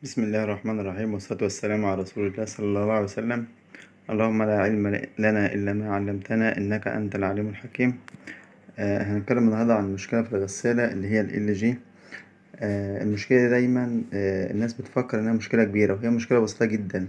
بسم الله الرحمن الرحيم والصلاة والسلام على رسول الله صلى الله عليه وسلم اللهم لا علم لنا إلا ما علمتنا إنك أنت العليم الحكيم آه هنتكلم النهاردة عن مشكلة في الغسالة اللي هي ال LG آه المشكلة دي دايما آه الناس بتفكر إنها مشكلة كبيرة وهي مشكلة بسيطة جدا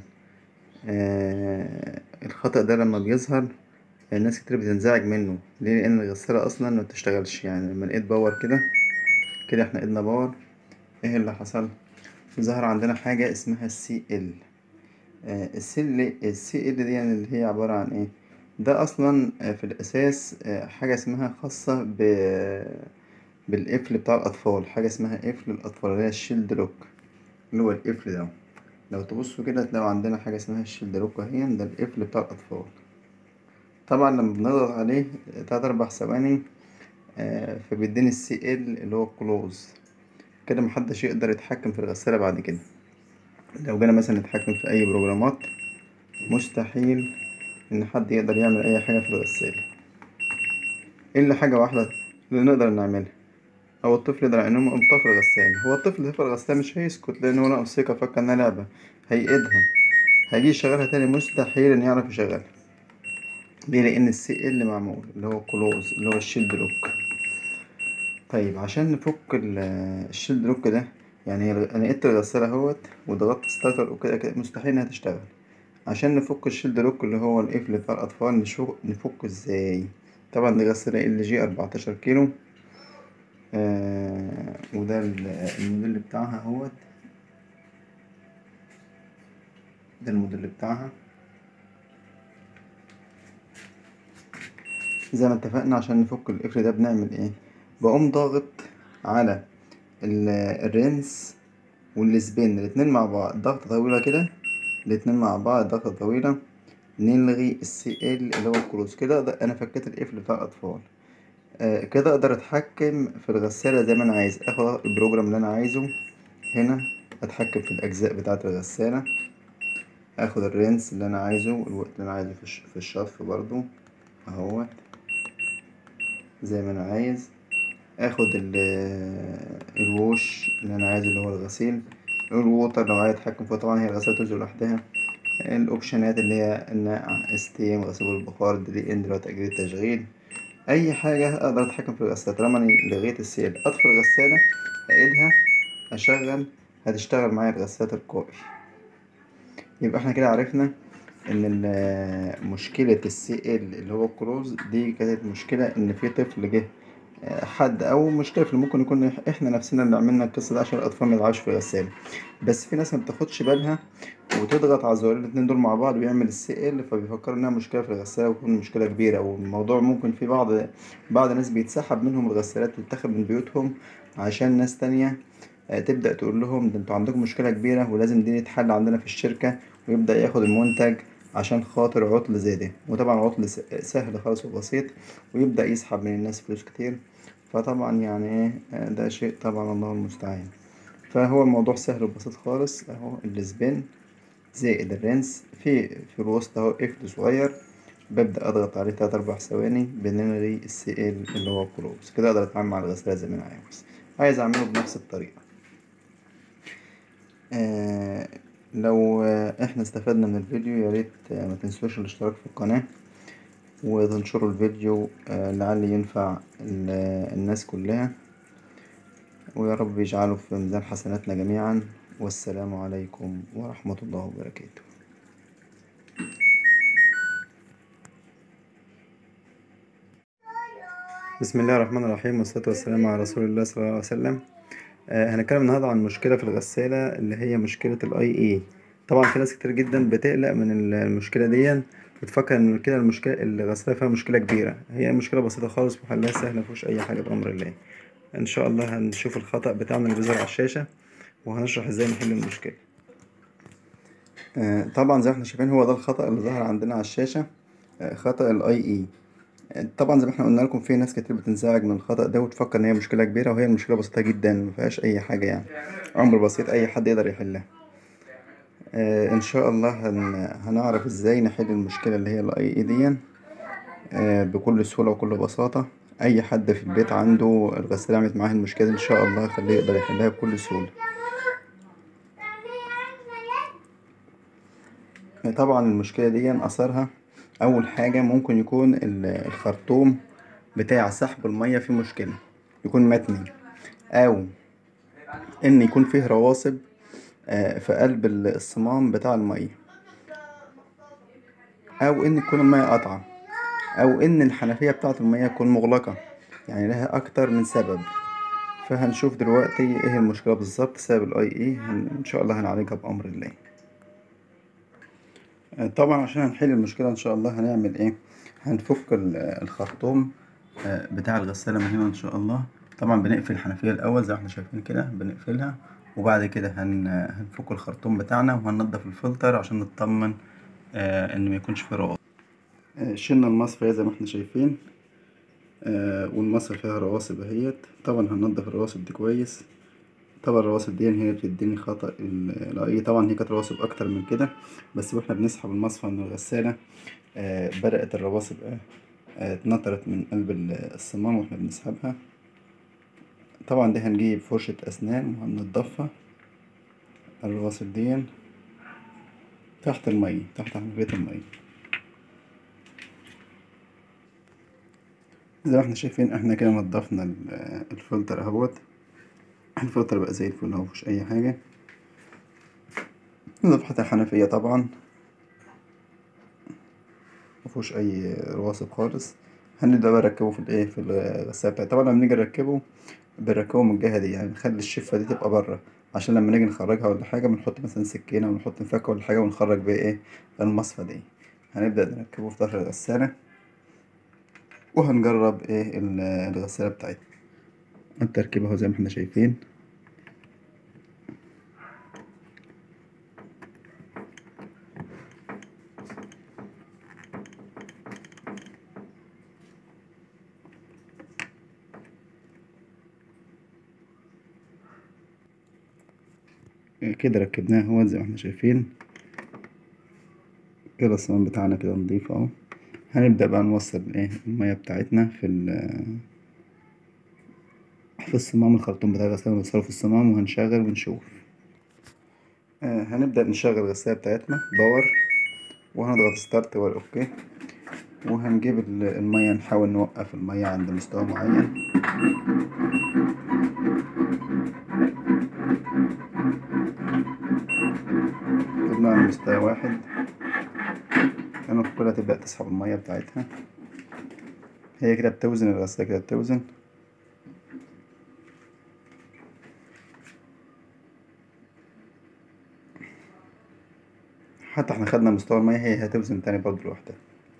آه الخطأ ده لما بيظهر الناس كتير بتنزعج منه ليه لأن الغسالة أصلا مبتشتغلش يعني لما لقيت باور كده كده احنا ايدنا باور ايه اللي حصل ظهر عندنا حاجة اسمها السي ال السي السي ال دي يعني اللي هي عبارة عن ايه ده اصلا في الاساس حاجة اسمها خاصة ب بالقفل بتاع الاطفال حاجة اسمها قفل الاطفال اللي هي الشيلد لوك اللي هو القفل ده لو تبصوا كده تلاقوا عندنا حاجة اسمها الشيلد لوك اهي ده القفل بتاع الاطفال طبعا لما بنضغط عليه تلات اربع ثواني فبيديني السي ال اللي هو كلوز كده محدش يقدر يتحكم في الغسالة بعد كده لو جينا مثلا نتحكم في أي بروجرامات مستحيل إن حد يقدر يعمل أي حاجة في الغسالة إلا حاجة واحدة اللي نقدر نعملها أو الطفل يقدر إنه يقوم طفل الغسالة هو الطفل طفل الغسالة مش هيسكت لأن هو ناقص ثقة فكر إنها لعبة هيقيدها هيجي يشغلها تاني مستحيل إن يعرف يشغلها ليه لأن السي ال معمول اللي هو كلوز اللي هو الشيلد لوك طيب عشان نفك الشيلد لوك ده يعني انا قلت الغسالة اهوت وضغطت ستارتر وكده كده مستحيل انها تشتغل عشان نفك الشيلد لوك اللي هو القفل بتاع الاطفال نشوف نفكه ازاي طبعا دي غسالة ال جي اربعتاشر كيلو آه وده الموديل بتاعها اهوت ده الموديل بتاعها زي ما اتفقنا عشان نفك القفل ده بنعمل ايه بقوم ضاغط على الرنس والسبين الاتنين مع بعض ضغطة طويلة كده الاتنين مع بعض ضغطة طويلة نلغي السي ال اللي هو الكروز كده انا فكيت القفل بتاع الاطفال آه كده اقدر اتحكم في الغسالة زي ما انا عايز اخد البروجرام اللي انا عايزه هنا اتحكم في الاجزاء بتاعة الغسالة اخد الرنس اللي انا عايزه والوقت اللي انا عايزه في الشطف برضو اهوت زي ما انا عايز اخد الووش اللي انا عايزه اللي هو الغسيل الووتر لو عايز اتحكم فيه طبعا هي الغسالة تنزل لوحدها الاوبشنات اللي هي النقع ستيم غسيل البخار دي ان اللي هو تأجيل التشغيل اي حاجة اقدر اتحكم في الغسالة طالما اني لغيت السيل اطفي الغسالة اقيدها اشغل هتشتغل معايا الغسالة تلقائي يبقى احنا كده عرفنا ان مشكلة السي ال اللي هو الكروز دي كانت مشكلة ان في طفل جه حد او مشكله في ممكن يكون احنا نفسنا اللي عملنا القصه دي عشان الاطفال ما يلعبوش في الغساله بس في ناس ما بتاخدش بالها وتضغط على الزرارين الاتنين دول مع بعض ويعمل السي ال فبيفكروا انها مشكله في الغساله وتكون مشكله كبيره والموضوع ممكن في بعض بعض الناس بيتسحب منهم الغسالات وتتاخد من بيوتهم عشان ناس تانية تبدا تقول لهم ده انتوا عندكم مشكله كبيره ولازم دي تتحل عندنا في الشركه ويبدا ياخد المنتج عشان خاطر عطل زي ده وطبعا عطل سهل خالص وبسيط ويبدا يسحب من الناس فلوس كتير فطبعا يعني ايه ده شيء طبعا الله المستعان فهو الموضوع سهل وبسيط خالص اهو السبين زائد الرنس في في الوسط اهو قفل صغير ببدأ اضغط عليه تلات اربع ثواني بنلغي السي ال اللي هو كلوز كده اقدر اتعامل مع الغسالة زي ما انا عاوز عايز اعمله بنفس الطريقة آه لو احنا استفدنا من الفيديو ياريت ما تنسوش الاشتراك في القناة وتنشروا الفيديو لعل ينفع الناس كلها ويا رب يجعله في ميزان حسناتنا جميعا والسلام عليكم ورحمة الله وبركاته بسم الله الرحمن الرحيم والصلاة والسلام على رسول الله صلى الله عليه وسلم آه هنتكلم النهاردة عن مشكلة في الغسالة اللي هي مشكلة الاي اي طبعا في ناس كتير جدا بتقلق من المشكلة دي بتفكر ان كده المشكله الغساله فيها مشكله كبيره هي مشكله بسيطه خالص وحلها سهل مفيهوش اي حاجه بامر الله ان شاء الله هنشوف الخطا بتاعنا اللي بيظهر على الشاشه وهنشرح ازاي نحل المشكله آه طبعا زي ما احنا شايفين هو ده الخطا اللي ظهر عندنا على الشاشه آه خطا الاي اي آه طبعا زي ما احنا قلنا لكم في ناس كتير بتنزعج من الخطا ده وتفكر ان هي مشكله كبيره وهي المشكله بسيطه جدا مفيهاش اي حاجه يعني امر بسيط اي حد يقدر يحلها آه ان شاء الله هن... هنعرف ازاي نحل المشكله اللي هي الاي اي دي آه بكل سهوله وكل بساطه اي حد في البيت عنده الغسالة عملت معاه المشكلة دي ان شاء الله يخليه يقدر يحلها بكل سهولة طبعا المشكلة دي أثرها أول حاجة ممكن يكون ال- الخرطوم بتاع سحب المية فيه مشكلة يكون متني أو إن يكون فيه رواسب آه، في قلب ال- الصمام بتاع المية أو إن تكون المية قطعة أو إن الحنفية بتاعة المية تكون مغلقة يعني لها أكتر من سبب فهنشوف دلوقتي إيه المشكلة بالظبط سبب الأي إيه هن- إن شاء الله هنعالجها بأمر الله آه، طبعا عشان هنحل المشكلة إن شاء الله هنعمل إيه هنفك ال- الخرطوم آه، بتاع الغسالة من هنا إن شاء الله طبعا بنقفل الحنفية الأول زي ما احنا شايفين كده بنقفلها وبعد كده هن... هنفك الخرطوم بتاعنا وهننضف الفلتر عشان نطمن آه إن ميكونش فيه رواسب آه، شلنا المصفى زي ما احنا شايفين آه والمصفى فيها رواسب اهيت طبعا هننضف الرواسب دي كويس طبعا الرواسب دي هي بتديني خطأ ال- الأي طبعا هي كانت رواسب أكتر من كده بس واحنا بنسحب المصفى من الغسالة آه بدأت الرواسب آه، آه، اتنطرت من قلب ال- الصمام واحنا بنسحبها طبعا دي هنجيب فرشة أسنان وهننضفها الرواسب دي تحت المية تحت حنفية المية زي ما احنا شايفين احنا كده نضفنا ال- الفلتر اهوت الفلتر بقى زي الفل اهو مفيهوش اي حاجة نضف الحنفية طبعا مفيهوش اي رواسب خالص هنبدأ بقى نركبه في الايه في الغسالة بتاعتنا طبعا لما نيجي نركبه بنركبه من الجهة دي يعني نخلي الشفة دي تبقى بره عشان لما نيجي نخرجها ولا حاجة بنحط مثلا سكينة ونحط مفك ولا حاجة ونخرج بيها ايه المصفى دي هنبدأ نركبه في ظهر الغسالة وهنجرب ايه ال- الغسالة بتاعتنا التركيب اهو زي ما احنا شايفين كده ركبناه اهو زي ما احنا شايفين كده الصمام بتاعنا كده نضيف اهو هنبدأ بقى نوصل ايه المية بتاعتنا في ال في الصمام الخرطوم بتاع الغسالة نوصله في الصمام وهنشغل ونشوف آه هنبدأ نشغل الغسالة بتاعتنا باور وهنضغط ستارت اوكي وهنجيب ال- المية نحاول نوقف المية عند مستوى معين جبنا على مستوى واحد كانت كلها تبدأ تسحب المية بتاعتها هي كده بتوزن الغسالة كده بتوزن حتى احنا خدنا مستوى المية هي هتوزن تاني برضه لوحدها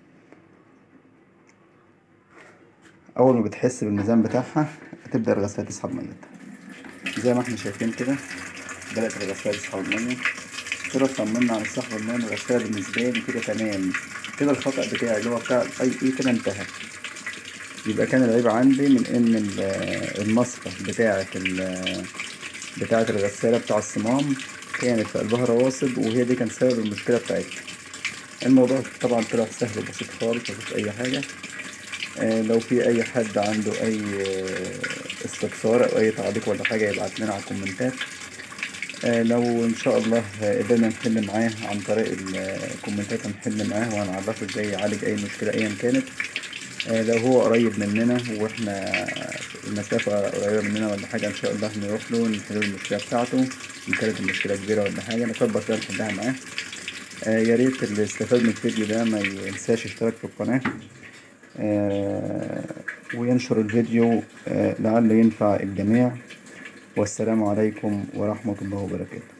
أول ما بتحس بالميزان بتاعها هتبدأ الغسالة تسحب ميتها زي ما احنا شايفين كده بدأت الغسالة تسحب المية كده اطمنا على سحب المية من الغسالة بالنسبة لي كده تمام كده الخطأ بتاعي اللي هو بتاع الأي إي كده انتهى يبقى كان العيب عندي من إن ال- المصفى بتاعة ال بتاعة الغسالة بتاع الصمام كانت في قلبها رواسب وهي دي كان سبب المشكلة بتاعتها الموضوع طبعا طلع سهل وبسيط خالص مفيش أي حاجة آه، لو في أي حد عنده أي آه، استفسار أو أي تعليق ولا حاجة يبعت لنا على الكومنتات آه، لو إن شاء الله آه، قدرنا نحل معاه عن طريق الكومنتات هنحل معاه وهنعرفه ازاي يعالج أي مشكلة أيا كانت آه، لو هو قريب مننا واحنا المسافة قريبة مننا ولا حاجة إن شاء الله نروح له نحل له المشكلة بتاعته إن كانت المشكلة كبيرة ولا حاجة نكبر كده نحلها معاه آه، يا ريت اللي استفاد من الفيديو ده ما ينساش يشترك في القناة آه، وينشر الفيديو آه، لعله ينفع الجميع والسلام عليكم ورحمة الله وبركاته